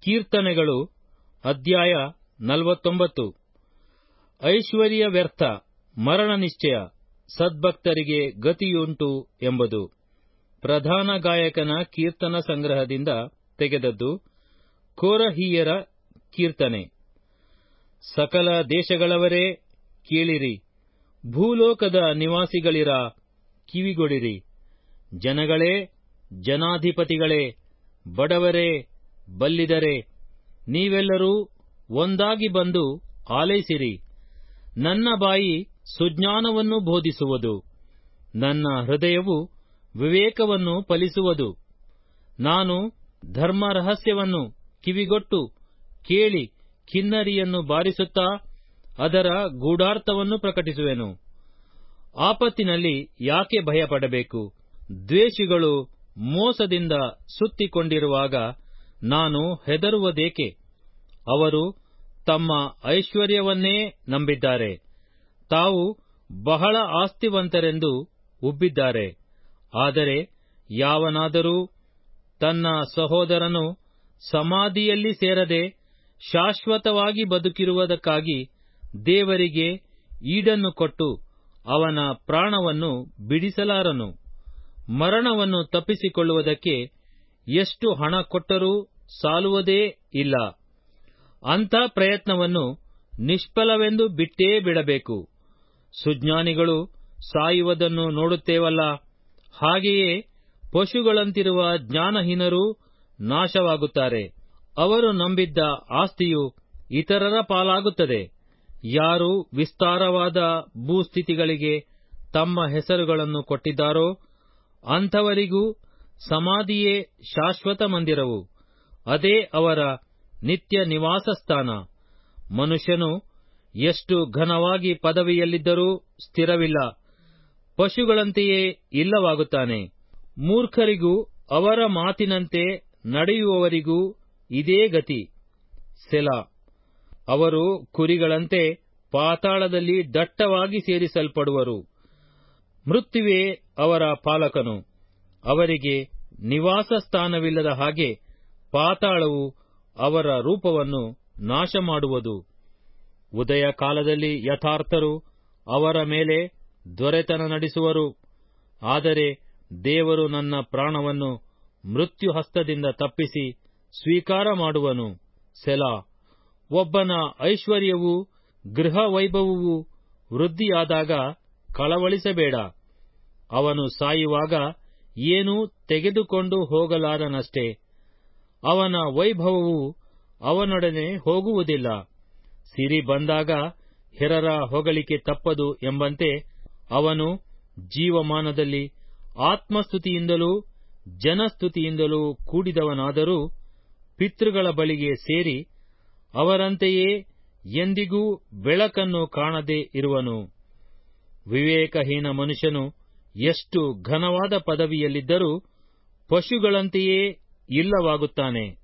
ಕೀರ್ತನೆಗಳು ಅಧ್ಯಾಯ ನಲವತ್ತೊಂಬತ್ತು ಐಶ್ವರ್ಯ ವ್ಯರ್ಥ ಮರಣ ನಿಶ್ಚಯ ಸದ್ಭಕ್ತರಿಗೆ ಗತಿಯುಂಟು ಎಂಬುದು ಪ್ರಧಾನ ಗಾಯಕನ ಕೀರ್ತನ ಸಂಗ್ರಹದಿಂದ ತೆಗೆದದ್ದು ಕೋರಹೀಯರ ಕೀರ್ತನೆ ಸಕಲ ದೇಶಗಳವರೇ ಕೇಳಿರಿ ಭೂಲೋಕದ ನಿವಾಸಿಗಳಿರ ಕಿವಿಗೊಡಿರಿ ಜನಗಳೇ ಜನಾಧಿಪತಿಗಳೇ ಬಡವರೇ ಬಲ್ಲಿದರೇ ನೀವೆಲ್ಲರೂ ಒಂದಾಗಿ ಬಂದು ಆಲೈಸಿರಿ ನನ್ನ ಬಾಯಿ ಸುಜ್ಞಾನವನ್ನು ಬೋಧಿಸುವುದು ನನ್ನ ಹೃದಯವು ವಿವೇಕವನ್ನು ಫಲಿಸುವುದು ನಾನು ಧರ್ಮ ರಹಸ್ಯವನ್ನು ಕಿವಿಗೊಟ್ಟು ಕೇಳಿ ಕಿನ್ನರಿಯನ್ನು ಬಾರಿಸುತ್ತಾ ಅದರ ಗೂಢಾರ್ಥವನ್ನು ಪ್ರಕಟಿಸುವೆನು ಆಪತ್ತಿನಲ್ಲಿ ಯಾಕೆ ಭಯಪಡಬೇಕು ದ್ವೇಷಿಗಳು ಮೋಸದಿಂದ ಸುತ್ತಿಕೊಂಡಿರುವಾಗ ನಾನು ಹೆದರುವುದೇಕೆ ಅವರು ತಮ್ಮ ಐಶ್ವರ್ಯವನ್ನೇ ನಂಬಿದ್ದಾರೆ ತಾವು ಬಹಳ ಆಸ್ತಿವಂತರೆಂದು ಉಬ್ಬಿದ್ದಾರೆ ಆದರೆ ಯಾವನಾದರೂ ತನ್ನ ಸಹೋದರನು ಸಮಾಧಿಯಲ್ಲಿ ಸೇರದೆ ಶಾಶ್ವತವಾಗಿ ಬದುಕಿರುವುದಕ್ಕಾಗಿ ದೇವರಿಗೆ ಈಡನ್ನು ಕೊಟ್ಟು ಅವನ ಪ್ರಾಣವನ್ನು ಬಿಡಿಸಲಾರನು ಮರಣವನ್ನು ತಪ್ಪಿಸಿಕೊಳ್ಳುವುದಕ್ಕೆ ಎಷ್ಟು ಹಣ ಕೊಟ್ಟರೂ ಸಾಲುವುದೇ ಇಲ್ಲ ಅಂಥ ಪ್ರಯತ್ನವನ್ನು ನಿಷ್ಫಲವೆಂದು ಬಿಟ್ಟೇ ಬಿಡಬೇಕು ಸುಜ್ಞಾನಿಗಳು ಸಾಯುವುದನ್ನು ನೋಡುತ್ತೇವಲ್ಲ ಹಾಗೆಯೇ ಪಶುಗಳಂತಿರುವ ಜ್ಞಾನಹೀನರೂ ನಾಶವಾಗುತ್ತಾರೆ ಅವರು ನಂಬಿದ್ದ ಆಸ್ತಿಯು ಇತರರ ಪಾಲಾಗುತ್ತದೆ ಯಾರು ವಿಸ್ತಾರವಾದ ಭೂಸ್ಥಿತಿಗಳಿಗೆ ತಮ್ಮ ಹೆಸರುಗಳನ್ನು ಕೊಟ್ಟಿದ್ದಾರೋ ಅಂಥವರಿಗೂ ಸಮಾಧಿಯೇ ಶಾಶ್ವತ ಮಂದಿರವು ಅದೇ ಅವರ ನಿತ್ಯ ನಿವಾಸ ಸ್ಥಾನ ಮನುಷ್ಯನು ಎಷ್ಟು ಘನವಾಗಿ ಪದವಿಯಲ್ಲಿದ್ದರೂ ಸ್ಥಿರವಿಲ್ಲ ಪಶುಗಳಂತೆಯೇ ಇಲ್ಲವಾಗುತ್ತಾನೆ ಮೂರ್ಖರಿಗೂ ಅವರ ಮಾತಿನಂತೆ ನಡೆಯುವವರಿಗೂ ಇದೇ ಗತಿ ಸೆಲ ಅವರು ಕುರಿಗಳಂತೆ ಪಾತಾಳದಲ್ಲಿ ದಟ್ಟವಾಗಿ ಸೇರಿಸಲ್ಪಡುವರು ಮೃತ್ಯುವೇ ಅವರ ಪಾಲಕನು ಅವರಿಗೆ ನಿವಾಸ ಸ್ಥಾನವಿಲ್ಲದ ಹಾಗೆ ಪಾತಾಳವು ಅವರ ರೂಪವನ್ನು ನಾಶ ಮಾಡುವುದು ಉದಯ ಕಾಲದಲ್ಲಿ ಯಥಾರ್ಥರು ಅವರ ಮೇಲೆ ದೊರೆತನ ನಡೆಸುವರು ಆದರೆ ದೇವರು ನನ್ನ ಪ್ರಾಣವನ್ನು ಮೃತ್ಯು ಹಸ್ತದಿಂದ ತಪ್ಪಿಸಿ ಸ್ವೀಕಾರ ಮಾಡುವನು ಸೆಲಾ ಒಬ್ಬನ ಐಶ್ವರ್ಯವೂ ಗೃಹ ವೈಭವವೂ ವೃದ್ಧಿಯಾದಾಗ ಕಳವಳಿಸಬೇಡ ಅವನು ಸಾಯುವಾಗ ಏನೂ ತೆಗೆದುಕೊಂಡು ಹೋಗಲಾರನಷ್ಟೇ ಅವನ ವೈಭವವು ಅವನೊಡನೆ ಹೋಗುವುದಿಲ್ಲ ಸಿರಿ ಬಂದಾಗ ಹೆರರ ಹೊಗಳಿಕೆ ತಪ್ಪದು ಎಂಬಂತೆ ಅವನು ಜೀವಮಾನದಲ್ಲಿ ಆತ್ಮಸ್ತುತಿಯಿಂದಲೂ ಜನಸ್ತುತಿಯಿಂದಲೂ ಕೂಡಿದವನಾದರೂ ಪಿತೃಗಳ ಬಳಿಗೆ ಸೇರಿ ಅವರಂತೆಯೇ ಎಂದಿಗೂ ಬೆಳಕನ್ನು ಕಾಣದೆ ಇರುವನು ವಿವೇಕಹೀನ ಮನುಷ್ಯನು ಎಷ್ಟು ಘನವಾದ ಪದವಿಯಲ್ಲಿದ್ದರೂ ಪಶುಗಳಂತೆಯೇ ಇಲ್ಲವಾಗುತ್ತಾನೆ